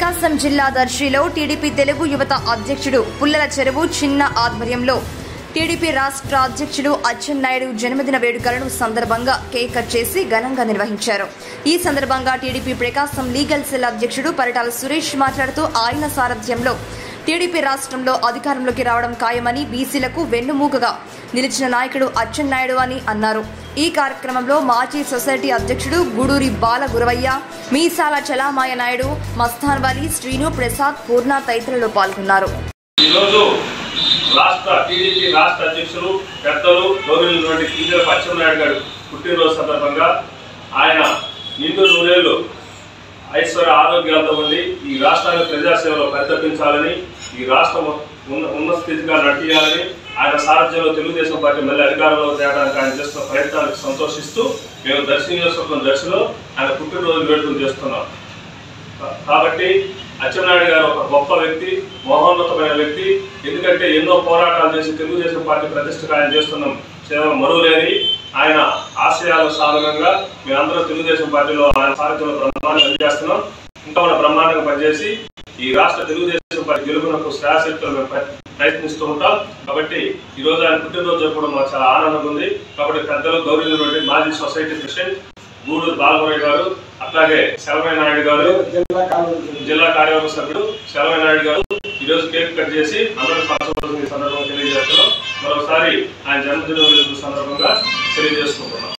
ప్రకాశం జిల్లా దర్శిలో టీడీపీ తెలుగు యువత అధ్యక్షుడు పుల్లల చెరువు చిన్న ఆధ్వర్యంలో టీడీపీ రాష్ట్ర అధ్యక్షుడు అచ్చెన్నాయుడు జన్మదిన వేడుకలను సందర్భంగా కేక్ కట్ చేసి ఘనంగా నిర్వహించారు ఈ సందర్భంగా టీడీపీ ప్రకాశం లీగల్ సెల్ అధ్యక్షుడు పరిటాల సురేష్ మాట్లాడుతూ ఆయన సారథ్యంలో టీడీపీ రాష్ట్రంలో అధికారంలోకి రావడం ఖాయమని బీసీలకు వెన్నుమూకగా నిలిచిన నాయకుడు అచ్చెన్నాయుడు అని అన్నారు ఈ కార్యక్రమంలో మాజీ సొసైటీ అధ్యక్షుడు గూడూరి బాల గురవయ్య మీసాల చలామాయ నాయుడు మస్తాన్ వలి శ్రీను ప్రసాద్ పూర్ణ తదితరులు పాల్గొన్నారు ఈరోజు రాష్ట్ర టీడీపీ రాష్ట్ర అధ్యక్షులు పెద్దలు గౌరవులైనటువంటి కింజల పచ్చెన్నాయుడు గారు పుట్టినరోజు సందర్భంగా ఆయన నిండు నూరేళ్లు ఐశ్వర్య ఆరోగ్యాలతో ఉండి ఈ రాష్ట్రాన్ని ప్రజాసేవలో పరితపించాలని ఈ రాష్ట్రం ఉన్న ఉన్న స్థితిగా నడిపించాలని ఆయన సారథ్యంలో తెలుగుదేశం పార్టీ మళ్ళీ అధికారంలో తేడానికి ఆయన చేస్తున్న ప్రయత్నాలకు సంతోషిస్తూ మేము దర్శన నియోజకవర్గం దర్శనం ఆయన పుట్టినరోజు వేడుకలు చేస్తున్నాం కాబట్టి అచ్చెన్నాయుడు గారు ఒక గొప్ప వ్యక్తి మహోన్నతమైన వ్యక్తి ఎందుకంటే ఎన్నో పోరాటాలు చేసి తెలుగుదేశం పార్టీ ప్రతిష్టకు ఆయన చేస్తున్న సేవ మరువులేని ఆయన ఆశయాల సాధనంగా మేమందరం తెలుగుదేశం పార్టీలో ఆయన సారథ్యంలో బ్రహ్మాండంగా పనిచేస్తున్నాం ఇంకా మన బ్రహ్మాండంగా పనిచేసి ఈ రాష్ట్ర తెలుగుదేశం పార్టీ గెలుపునకు శ్రేయశక్తులు మేము ప్ర- ప్రయత్నిస్తూ ఉంటాం కాబట్టి ఈ రోజు ఆయన పుట్టినరోజు జరపడం మాకు చాలా ఆనందంగా ఉంది కాబట్టి పెద్దలు గౌరవించినటువంటి మాజీ సొసైటీ ప్రెసిడెంట్ గూడూరు బాలమురయ్య గారు అట్లాగే సెలవై నాయుడు గారు జిల్లా కార్యవర్గ సభ్యుడు సెలవై నాయుడు గారు ఈ రోజు కేక్ కట్ చేసి అందరూ పంచవలసిన ఈ సందర్భంగా తెలియజేస్తున్నాం మరోసారి ఆయన జన్మదిన వేడుకల సందర్భంగా తెలియజేసుకుంటున్నాం